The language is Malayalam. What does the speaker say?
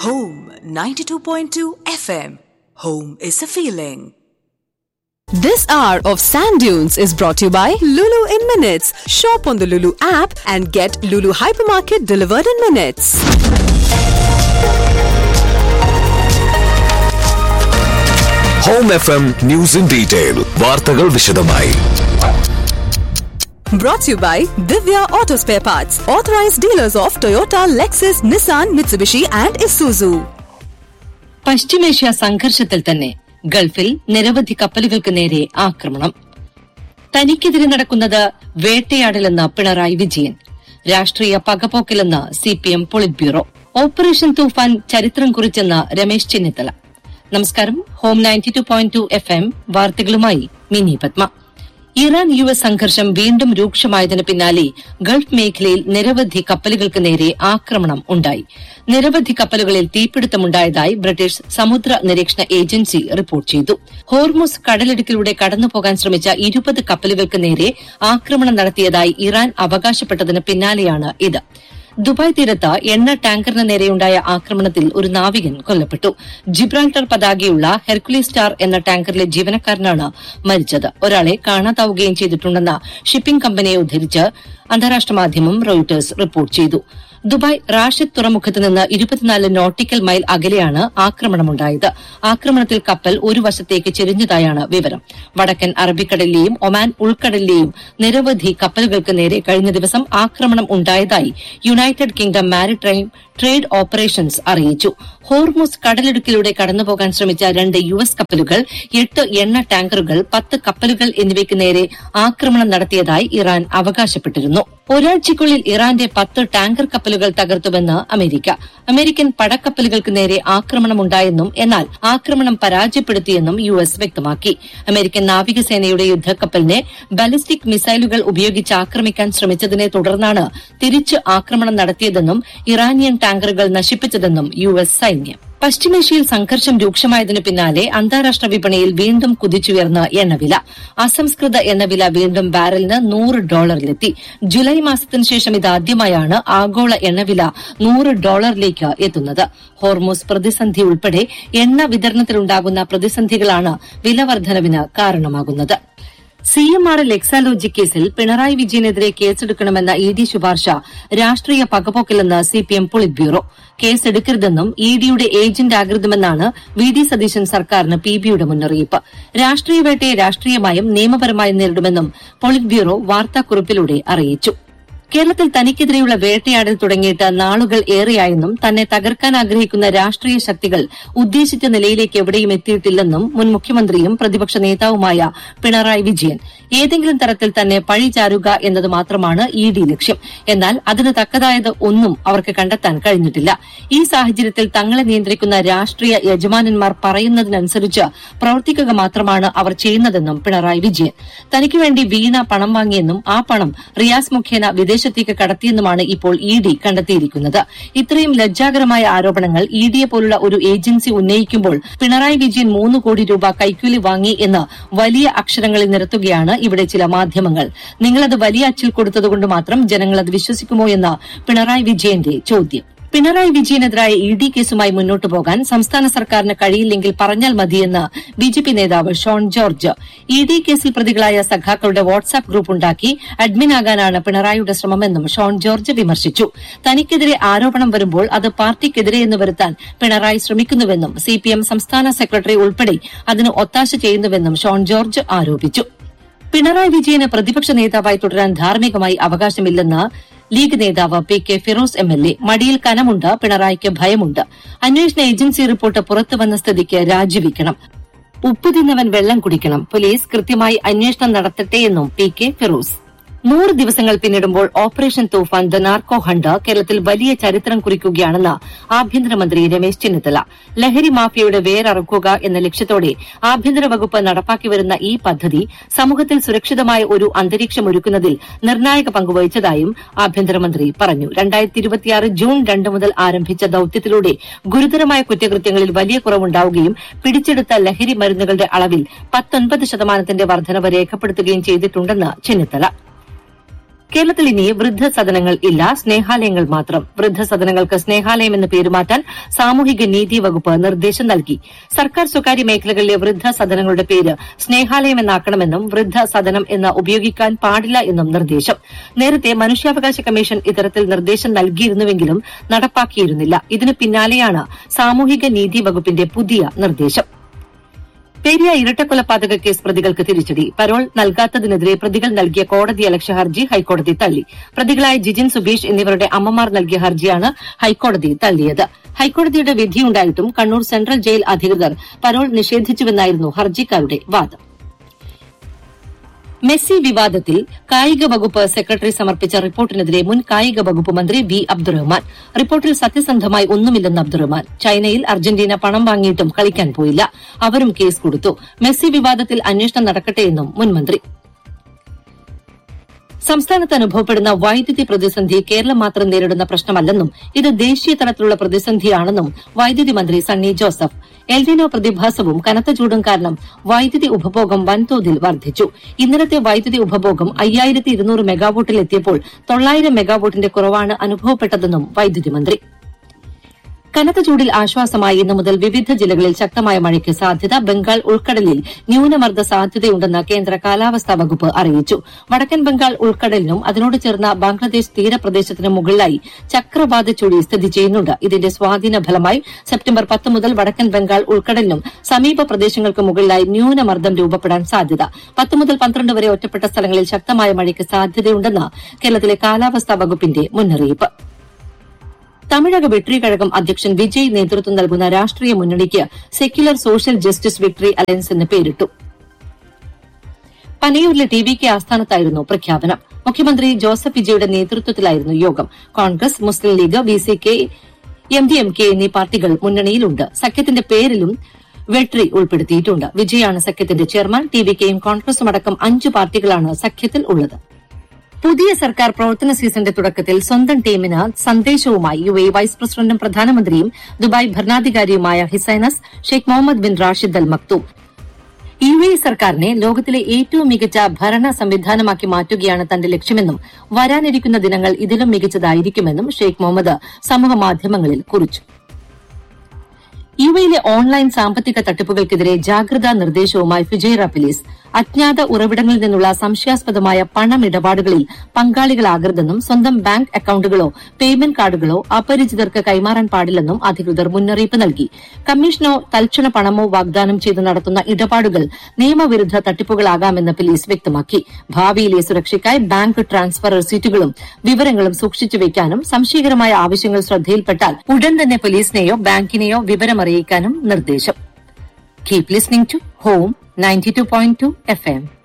Home 92.2 FM. Home is a feeling. This hour of Sand Dunes is brought to you by Lulu in Minutes. Shop on the Lulu app and get Lulu Hypermarket delivered in minutes. Home F M news in detail വാർത്തകൾ വിശദമായി Brought to you by Divya Auto Spare Parts, authorized dealers of Toyota, Lexus, Nissan, Mitsubishi, and Isuzu. പശ്ചിമേഷ്യ സംഘർഷത്തിൽ തന്നെ ഗൾഫിൽ നിരവധി കപ്പലുകൾക്ക് നേരെ ആക്രമണം തനിക്കെതിരെ നടക്കുന്നത് വേട്ടയാടലെന്ന് പിണറായി വിജയൻ രാഷ്ട്രീയ പകപോക്കിലെന്ന് സിപിഎം പൊളിറ്റ് ബ്യൂറോ ഓപ്പറേഷൻ തൂഫാൻ ചരിത്രം കുറിച്ചെന്ന് രമേശ് ചെന്നിത്തല നമസ്കാരം home ninety two point two FM എം വാർത്തകളുമായി Mini Padma Iran U S സംഘർഷം വീണ്ടും രൂക്ഷമായതിനു പിന്നാലെ ഗൾഫ് മേഖലയിൽ നിരവധി കപ്പലുകൾക്ക് നേരെ ആക്രമണം ഉണ്ടായി നിരവധി കപ്പലുകളിൽ തീപിടുത്തമുണ്ടായതായി ബ്രിട്ടീഷ് സമുദ്ര നിരീക്ഷണ ഏജൻസി റിപ്പോർട്ട് ചെയ്തു ഹോർമുസ് കടലിടുക്കിലൂടെ കടന്നുപോകാൻ ശ്രമിച്ച ഇരുപത് കപ്പലുകൾക്ക് നേരെ ആക്രമണം നടത്തിയതായി ഇറാൻ അവകാശപ്പെട്ടതിന് പിന്നാലെയാണ് ഇത് ദുബായ് തീരത്ത് എണ്ണ ടാങ്കറിന് നേരെയുണ്ടായ ആക്രമണത്തിൽ ഒരു നാവികൻ കൊല്ലപ്പെട്ടു ജിബ്രാൾട്ടർ പതാകയുള്ള ഹെർക്കുലി സ്റ്റാർ എന്ന ടാങ്കറിലെ ജീവനക്കാരനാണ് മരിച്ചത് ഒരാളെ കാണാതാവുകയും ചെയ്തിട്ടുണ്ടെന്ന് ഷിപ്പിംഗ് കമ്പനിയെ ഉദ്ധരിച്ച് അന്താരാഷ്ട്ര മാധ്യമം റോയിട്ടേഴ്സ് റിപ്പോർട്ട് ചെയ്തു ദുബായ് റാഷിദ് തുറമുഖത്ത് നിന്ന് ഇരുപത്തിനാല് നോട്ടിക്കൽ മൈൽ അകലെയാണ് ആക്രമണമുണ്ടായത് ആക്രമണത്തിൽ കപ്പൽ ഒരു വശത്തേക്ക് ചെരിഞ്ഞതായാണ് വിവരം വടക്കൻ അറബിക്കടലിലെയും ഒമാൻ ഉൾക്കടലിലെയും നിരവധി കപ്പലുകൾക്ക് നേരെ കഴിഞ്ഞ ദിവസം ആക്രമണം ഉണ്ടായതായി United Kingdom Maritime Trade Operations അറിയിച്ചു ഹോർമുസ് കടലിടുക്കിലൂടെ കടന്നുപോകാൻ ശ്രമിച്ച രണ്ട് യു എസ് കപ്പലുകൾ എട്ട് എണ്ണ ടാങ്കറുകൾ പത്ത് കപ്പലുകൾ എന്നിവയ്ക്ക് നേരെ ആക്രമണം നടത്തിയതായി ഇറാൻ അവകാശപ്പെട്ടിരുന്നു ഒരാഴ്ചയ്ക്കുള്ളിൽ ഇറാന്റെ പത്ത് ടാങ്കർ കപ്പലുകൾ തകർത്തുവെന്ന് അമേരിക്ക അമേരിക്കൻ പടക്കപ്പലുകൾക്ക് നേരെ ആക്രമണമുണ്ടായെന്നും എന്നാൽ ആക്രമണം പരാജയപ്പെടുത്തിയെന്നും യു എസ് വ്യക്തമാക്കി അമേരിക്കൻ നാവികസേനയുടെ യുദ്ധക്കപ്പലിനെ ബാലിസ്റ്റിക് മിസൈലുകൾ ഉപയോഗിച്ച് ആക്രമിക്കാൻ ശ്രമിച്ചതിനെ തുടർന്നാണ് തിരിച്ച് ആക്രമണം നടത്തിയതെന്നും ഇറാനിയൻ ടാങ്കറുകൾ നശിപ്പിച്ചതെന്നും യു എസ് സൈന്യം പശ്ചിമേഷ്യയിൽ സംഘർഷം രൂക്ഷമായതിനു പിന്നാലെ അന്താരാഷ്ട്ര വിപണിയിൽ വീണ്ടും കുതിച്ചുയർന്ന എണ്ണവില അസംസ്കൃത എണ്ണവില വീണ്ടും ബാരലിന് നൂറ് ഡോളറിലെത്തി ജൂലൈ മാസത്തിനു ശേഷം ഇതാദ്യമായാണ് ആഗോള എണ്ണവില നൂറ് ഡോളറിലേക്ക് എത്തുന്നത് ഹോർമോസ് പ്രതിസന്ധി ഉൾപ്പെടെ എണ്ണ വിതരണത്തിലുണ്ടാകുന്ന പ്രതിസന്ധികളാണ് വിലവർദ്ധനവിന് കാരണമാകുന്നത് C M R L Exalogic കേസിൽ പിണറായി വിജയനെതിരെ കേസെടുക്കണമെന്ന ഇ ഡി ശുപാർശ രാഷ്ട്രീയ പകപോക്കിലെന്ന് സിപിഎം പൊളിറ്റ് ബ്യൂറോ കേസെടുക്കരുതെന്നും ഇ ഡിയുടെ ഏജന്റ് ആകരുതെന്നാണ് വി ഡി സതീശൻ സർക്കാരിന് പി ബിയുടെ മുന്നറിയിപ്പ് രാഷ്ട്രീയ വേട്ടയെ രാഷ്ട്രീയമായും നിയമപരമായും നേരിടുമെന്നും പൊളിറ്റ് ബ്യൂറോ വാർത്താക്കുറിപ്പിലൂടെ അറിയിച്ചു കേരളത്തിൽ തനിക്കെതിരെയുള്ള വേട്ടയാടൽ തുടങ്ങിയിട്ട് നാളുകൾ ഏറെയായെന്നും തന്നെ തകർക്കാൻ ആഗ്രഹിക്കുന്ന രാഷ്ട്രീയ ശക്തികൾ ഉദ്ദേശിച്ച നിലയിലേക്ക് എവിടെയും എത്തിയിട്ടില്ലെന്നും മുൻ മുഖ്യമന്ത്രിയും പ്രതിപക്ഷ നേതാവുമായ പിണറായി വിജയൻ ഏതെങ്കിലും തരത്തിൽ തന്നെ പഴി ചാരുക എന്നത് മാത്രമാണ് ഇ ഡി ലക്ഷ്യം എന്നാൽ അതിന് തക്കതായത് ഒന്നും അവർക്ക് കണ്ടെത്താൻ കഴിഞ്ഞിട്ടില്ല ഈ സാഹചര്യത്തിൽ തങ്ങളെ നിയന്ത്രിക്കുന്ന രാഷ്ട്രീയ യജമാനന്മാർ പറയുന്നതിനനുസരിച്ച് പ്രവർത്തിക്കുക മാത്രമാണ് അവർ ചെയ്യുന്നതെന്നും പിണറായി വിജയൻ തനിക്കുവേണ്ടി വീണ പണം വാങ്ങിയെന്നും ആ പണം റിയാസ് മുഖേന വിദേശത്തേക്ക് കടത്തിയെന്നുമാണ് ഇപ്പോൾ ഇ ഡി കണ്ടെത്തിയിരിക്കുന്നത് ഇത്രയും ലജ്ജാകരമായ ആരോപണങ്ങൾ ഇ ഡിയെ പോലുള്ള ഒരു ഏജൻസി ഉന്നയിക്കുമ്പോൾ പിണറായി വിജയൻ മൂന്ന് കോടി രൂപ കൈക്കൂലി വാങ്ങി എന്ന് വലിയ അക്ഷരങ്ങളിൽ നിരത്തുകയാണ് ഇവിടെ ചില മാധ്യമങ്ങൾ നിങ്ങളത് വലിയ അച്ചിൽ കൊടുത്തതുകൊണ്ട് മാത്രം ജനങ്ങൾ അത് വിശ്വസിക്കുമോ എന്ന പിണറായി വിജയന്റെ ചോദ്യം പിണറായി വിജയനെതിരായ ഇ ഡി കേസുമായി മുന്നോട്ടു പോകാൻ സംസ്ഥാന സർക്കാരിന് കഴിയില്ലെങ്കിൽ പറഞ്ഞാൽ മതിയെന്ന് ബി ജെ പി നേതാവ് ഷോൺ ജോർജ് ഇ ഡി കേസിൽ പ്രതികളായ സഖാക്കളുടെ വാട്സാപ്പ് ഗ്രൂപ്പ് ഉണ്ടാക്കി അഡ്മിനാകാനാണ് പിണറായിയുടെ ശ്രമമെന്നും ഷോൺ ജോർജ് വിമർശിച്ചു തനിക്കെതിരെ ആരോപണം വരുമ്പോൾ അത് പാർട്ടിക്കെതിരെ എന്ന് വരുത്താൻ പിണറായി ശ്രമിക്കുന്നുവെന്നും സിപിഎം സംസ്ഥാന സെക്രട്ടറി ഉൾപ്പെടെ അതിന് ഒത്താശ ചെയ്യുന്നുവെന്നും ഷോൺ ജോർജ് ആരോപിച്ചു പിണറായി വിജയന് പ്രതിപക്ഷ നേതാവായി തുടരാൻ ധാർമ്മികമായി അവകാശമില്ലെന്ന് ലീഗ് നേതാവ് P K Firoz M L A മടിയിൽ കനമുണ്ട് പിണറായിക്ക് ഭയമുണ്ട് അന്വേഷണ ഏജൻസി റിപ്പോർട്ട് പുറത്തുവന്ന സ്ഥിതിക്ക് രാജിവെക്കണം ഉപ്പ് തിന്നവൻ വെള്ളം കുടിക്കണം പോലീസ് കൃത്യമായി അന്വേഷണം നടത്തട്ടെയെന്നും പി കെ ഫിറോസ് നൂറ് ദിവസങ്ങൾ പിന്നിടുമ്പോൾ ഓപ്പറേഷൻ തൂഫാൻ ദ നാർക്കോ ഹണ്ട് കേരളത്തിൽ വലിയ ചരിത്രം കുറിക്കുകയാണെന്ന് ആഭ്യന്തരമന്ത്രി രമേശ് ചെന്നിത്തല ലഹരി മാഫിയയുടെ വേരറുക്കുക എന്ന ലക്ഷ്യത്തോടെ ആഭ്യന്തര വകുപ്പ് നടപ്പാക്കി വരുന്ന ഈ പദ്ധതി സമൂഹത്തിൽ സുരക്ഷിതമായ ഒരു അന്തരീക്ഷം ഒരുക്കുന്നതിൽ നിർണായക പങ്കുവഹിച്ചതായും ആഭ്യന്തരമന്ത്രി പറഞ്ഞു ജൂൺ രണ്ട് മുതൽ ആരംഭിച്ച ദൌത്യത്തിലൂടെ ഗുരുതരമായ കുറ്റകൃത്യങ്ങളിൽ വലിയ കുറവുണ്ടാവുകയും പിടിച്ചെടുത്ത ലഹരി മരുന്നുകളുടെ അളവിൽ പത്തൊൻപത് ശതമാനത്തിന്റെ വർധനവ് രേഖപ്പെടുത്തുകയും ചെയ്തിട്ടുണ്ടെന്ന് ചെന്നിത്തല കേരളത്തിൽ ഇനി വൃദ്ധസദനങ്ങൾ ഇല്ല സ്നേഹാലയങ്ങൾ മാത്രം വൃദ്ധസദനങ്ങൾക്ക് സ്നേഹാലയം എന്ന് പേരുമാറ്റാൻ സാമൂഹിക നീതി വകുപ്പ് നിർദ്ദേശം നൽകി സർക്കാർ സ്വകാര്യ മേഖലകളിലെ വൃദ്ധസദനങ്ങളുടെ പേര് സ്നേഹാലയം എന്നാക്കണമെന്നും വൃദ്ധസദനം എന്ന് ഉപയോഗിക്കാൻ പാടില്ല എന്നും നിർദ്ദേശം നേരത്തെ മനുഷ്യാവകാശ കമ്മീഷൻ ഇത്തരത്തിൽ നിർദ്ദേശം നൽകിയിരുന്നുവെങ്കിലും നടപ്പാക്കിയിരുന്നില്ല ഇതിന് പിന്നാലെയാണ് സാമൂഹിക നീതി വകുപ്പിന്റെ പുതിയ നിർദ്ദേശം പെരിയ ഇരട്ടക്കൊലപാതക കേസ് പ്രതികൾക്ക് തിരിച്ചടി പരോൾ നൽകാത്തതിനെതിരെ പ്രതികൾ നൽകിയ കോടതി അലക്ഷ്യ ഹർജി ഹൈക്കോടതി തള്ളി പ്രതികളായ ജിജിൻ സുബീഷ് എന്നിവരുടെ അമ്മമാർ നൽകിയ ഹർജിയാണ് ഹൈക്കോടതി തള്ളിയത് ഹൈക്കോടതിയുടെ വിധിയുണ്ടായിട്ടും കണ്ണൂർ സെൻട്രൽ ജയിൽ അധികൃതർ പരോൾ നിഷേധിച്ചുവെന്നായിരുന്നു ഹർജിക്കാരുടെ വാദം മെസ്സി വിവാദത്തിൽ കായിക വകുപ്പ് സെക്രട്ടറി സമർപ്പിച്ച റിപ്പോർട്ടിനെതിരെ മുൻ കായിക വകുപ്പ് മന്ത്രി ബി അബ്ദുറഹ്മാൻ റിപ്പോർട്ടിൽ സത്യസന്ധമായി ഒന്നുമില്ലെന്ന് അബ്ദുറഹ്മാൻ ചൈനയിൽ അർജന്റീന പണം വാങ്ങിയിട്ടും കളിക്കാൻ പോയില്ല അവരും കേസ് കൊടുത്തു മെസ്സി വിവാദത്തിൽ അന്വേഷണം നടക്കട്ടെയെന്നും മുൻമന്ത്രി സംസ്ഥാനത്ത് അനുഭവപ്പെടുന്ന വൈദ്യുതി പ്രതിസന്ധി കേരളം മാത്രം നേരിടുന്ന പ്രശ്നമല്ലെന്നും ഇത് ദേശീയ തലത്തിലുള്ള പ്രതിസന്ധിയാണെന്നും വൈദ്യുതി മന്ത്രി സണ്ണി ജോസഫ് എൽനിനോ പ്രതിഭാസവും കനത്ത ചൂടും കാരണം വൈദ്യുതി ഉപഭോഗം വൻതോതിൽ വർദ്ധിച്ചു ഇന്നലത്തെ വൈദ്യുതി ഉപഭോഗം അയ്യായിരത്തി ഇരുന്നൂറ് മെഗാവോട്ടിലെത്തിയപ്പോൾ തൊള്ളായിരം മെഗാവോട്ടിന്റെ കുറവാണ് അനുഭവപ്പെട്ടതെന്നും വൈദ്യുതി മന്ത്രി കനത്ത ചൂടിൽ ആശ്വാസമായി ഇന്നു മുതൽ വിവിധ ജില്ലകളിൽ ശക്തമായ മഴയ്ക്ക് സാധ്യത ബംഗാൾ ഉൾക്കടലിൽ ന്യൂനമർദ്ദ സാധ്യതയുണ്ടെന്ന് കേന്ദ്ര കാലാവസ്ഥാ വകുപ്പ് അറിയിച്ചു വടക്കൻ ബംഗാൾ ഉൾക്കടലിനും അതിനോട് ചേർന്ന ബംഗ്ലാദേശ് തീരപ്രദേശത്തിനും മുകളിലായി ചക്രവാത ചുഴി സ്ഥിതി ചെയ്യുന്നുണ്ട് ഇതിന്റെ സ്വാധീന ഫലമായി സെപ്റ്റംബർ പത്ത് മുതൽ വടക്കൻ ബംഗാൾ ഉൾക്കടലിനും സമീപ പ്രദേശങ്ങൾക്ക് മുകളിലായി ന്യൂനമർദ്ദം രൂപപ്പെടാൻ സാധ്യത പത്ത് മുതൽ പന്ത്രണ്ട് വരെ ഒറ്റപ്പെട്ട സ്ഥലങ്ങളിൽ ശക്തമായ മഴയ്ക്ക് സാധ്യതയുണ്ടെന്ന് കേരളത്തിലെ കാലാവസ്ഥാ വകുപ്പിന്റെ മുന്നറിയിപ്പ് തമിഴക വെട്രി കഴകം അധ്യക്ഷൻ വിജയ് നേതൃത്വം നൽകുന്ന രാഷ്ട്രീയ മുന്നണിക്ക് Secular Social Justice Victory Alliance എന്ന് പേരിട്ടു പനയൂരിലെ ടി വി കെ ആസ്ഥാനത്തായിരുന്നു പ്രഖ്യാപനം മുഖ്യമന്ത്രി ജോസഫ് വിജയുടെ നേതൃത്വത്തിലായിരുന്നു യോഗം Congress Muslim League B C K M D M K എന്നീ പാർട്ടികൾ മുന്നണിയിലുണ്ട് സഖ്യത്തിന്റെ പേരിലും വെട്രി ഉൾപ്പെടുത്തിയിട്ടുണ്ട് വിജയാണ് സഖ്യത്തിന്റെ ചെയർമാൻ ടി വി കെയും കോൺഗ്രസും അടക്കം അഞ്ചു പാർട്ടികളാണ് സഖ്യത്തിൽ ഉള്ളത് പുതിയ സർക്കാർ പ്രവർത്തന സീസണിന്റെ തുടക്കത്തിൽ സ്വന്തം ടീമിന് സന്ദേശവുമായി യു എ വൈസ് പ്രസിഡന്റും പ്രധാനമന്ത്രിയും ദുബായ് ഭരണാധികാരിയുമായ His Highness Sheikh Mohammed bin Rashid al Maktoum U A സർക്കാരിനെ ലോകത്തിലെ ഏറ്റവും മികച്ച ഭരണ സംവിധാനമാക്കി മാറ്റുകയാണ് തന്റെ ലക്ഷ്യമെന്നും വരാനിരിക്കുന്ന ദിനങ്ങൾ ഇതിലും മികച്ചതായിരിക്കുമെന്നും ഷെയ്ഖ് മുഹമ്മദ് സമൂഹമാധ്യമങ്ങളിൽ കുറിച്ചു യു എയിലെ ഓൺലൈൻ സാമ്പത്തിക തട്ടിപ്പുകൾക്കെതിരെ ജാഗ്രതാ നിർദ്ദേശവുമായി ഫിജൈറ പോലീസ് അജ്ഞാത ഉറവിടങ്ങളിൽ നിന്നുള്ള സംശയാസ്പദമായ പണമിടപാടുകളിൽ പങ്കാളികളാകരുതെന്നും സ്വന്തം ബാങ്ക് അക്കൌണ്ടുകളോ പേയ്മെന്റ് കാർഡുകളോ അപരിചിതർക്ക് കൈമാറാൻ പാടില്ലെന്നും അധികൃതർ മുന്നറിയിപ്പ് നൽകി കമ്മീഷനോ തൽക്ഷണ പണമോ വാഗ്ദാനം ചെയ്ത് നടത്തുന്ന ഇടപാടുകൾ നിയമവിരുദ്ധ തട്ടിപ്പുകളാകാമെന്ന് പോലീസ് വ്യക്തമാക്കി ഭാവിയിലെ സുരക്ഷയ്ക്കായി ബാങ്ക് ട്രാൻസ്ഫർ റെസീറ്റുകളും വിവരങ്ങളും സൂക്ഷിച്ചു വയ്ക്കാനും സംശയകരമായ ആവശ്യങ്ങൾ ശ്രദ്ധയിൽപ്പെട്ടാൽ ഉടൻ തന്നെ പോലീസിനെയോ ബാങ്കിനെയോ വിവരമറിയിക്കാനും നിർദ്ദേശം keep listening to home 92.2 FM.